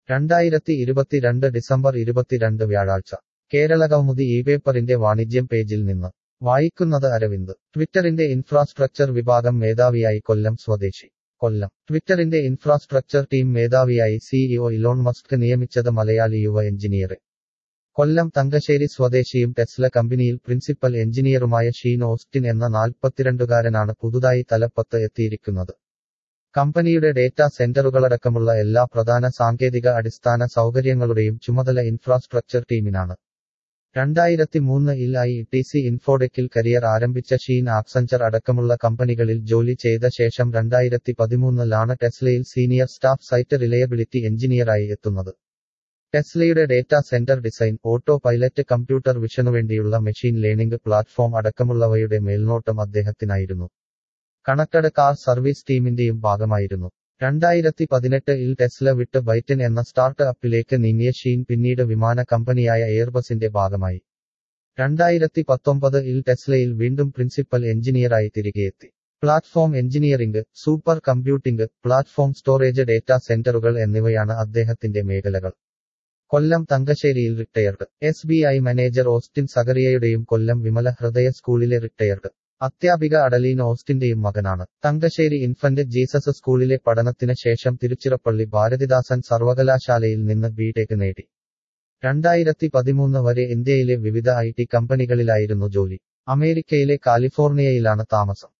രണ്ടായിരത്തി ഇരുപത്തിരണ്ട് ഡിസംബർ ഇരുപത്തിരണ്ട് വ്യാഴാഴ്ച കേരള കൗമുദി ഈ പേപ്പറിന്റെ വാണിജ്യം പേജിൽ നിന്ന് വായിക്കുന്നത് അരവിന്ദ് ട്വിറ്ററിന്റെ ഇൻഫ്രാസ്ട്രക്ചർ വിഭാഗം മേധാവിയായി കൊല്ലം സ്വദേശി കൊല്ലം ട്വിറ്ററിന്റെ ഇൻഫ്രാസ്ട്രക്ചർ ടീം മേധാവിയായി സിഇഒ ഇലോൺ മസ്ക് നിയമിച്ചത് മലയാളി യുവ എഞ്ചിനീയറെ കൊല്ലം തങ്കശ്ശേരി സ്വദേശിയും ടെസ്ല കമ്പനിയിൽ പ്രിൻസിപ്പൽ എഞ്ചിനീയറുമായ ഷീൻ ഓസ്റ്റിൻ എന്ന നാൽപ്പത്തിരണ്ടുകാരനാണ് പുതുതായി തലപ്പത്ത് എത്തിയിരിക്കുന്നത് കമ്പനിയുടെ ഡേറ്റാ സെന്ററുകളടക്കമുള്ള എല്ലാ പ്രധാന സാങ്കേതിക അടിസ്ഥാന സൗകര്യങ്ങളുടെയും ചുമതല ഇൻഫ്രാസ്ട്രക്ചർ ടീമിനാണ് രണ്ടായിരത്തി മൂന്ന് ഇൽ ഐ ടി സി ഇൻഫോഡെക്കിൽ കരിയർ ആരംഭിച്ച ഷീൻ ആക്സഞ്ചർ അടക്കമുള്ള കമ്പനികളിൽ ജോലി ചെയ്ത ശേഷം രണ്ടായിരത്തി പതിമൂന്നിലാണ് ടെസ്ലയിൽ സീനിയർ സ്റ്റാഫ് സൈറ്റ് റിലയബിലിറ്റി എഞ്ചിനീയറായി എത്തുന്നത് ടെസ്ലയുടെ data centre design autopilot computer വിഷനുവേണ്ടിയുള്ള മെഷീൻ ലേണിംഗ് പ്ലാറ്റ്ഫോം അടക്കമുള്ളവയുടെ മേൽനോട്ടം അദ്ദേഹത്തിനായിരുന്നു കണക്ടഡ് കാർ സർവീസ് ടീമിന്റെയും ഭാഗമായിരുന്നു രണ്ടായിരത്തി പതിനെട്ട് ഇൽ ടെസ്ല വിട്ട് ബൈറ്റൻ എന്ന സ്റ്റാർട്ട് അപ്പിലേക്ക് നീങ്ങിയ ഷീൻ പിന്നീട് വിമാന കമ്പനിയായ എയർബസിന്റെ ഭാഗമായി രണ്ടായിരത്തി പത്തൊമ്പത് ഇൽ ടെസ്ലയിൽ വീണ്ടും പ്രിൻസിപ്പൽ എഞ്ചിനീയറായി തിരികെയെത്തി platform engineering supercomputing platform storage data സെന്ററുകൾ എന്നിവയാണ് അദ്ദേഹത്തിന്റെ മേഖലകൾ കൊല്ലം തങ്കശ്ശേരിയിൽ retired S B I manager Austin സഗറിയയുടെയും കൊല്ലം വിമല ഹൃദയ സ്കൂളിലെ റിട്ടയർഡ് അധ്യാപിക അഡലീൻ ഓസ്റ്റിന്റെയും മകനാണ് തങ്കശ്ശേരി ഇൻഫന്റ് ജീസസ് സ്കൂളിലെ പഠനത്തിന് ശേഷം തിരുച്ചിറപ്പള്ളി ഭാരതിദാസൻ സർവകലാശാലയിൽ നിന്ന് ബിടെക് നേടി രണ്ടായിരത്തി പതിമൂന്ന് വരെ ഇന്ത്യയിലെ വിവിധ ഐ ടി കമ്പനികളിലായിരുന്നു ജോലി അമേരിക്കയിലെ കാലിഫോർണിയയിലാണ് താമസം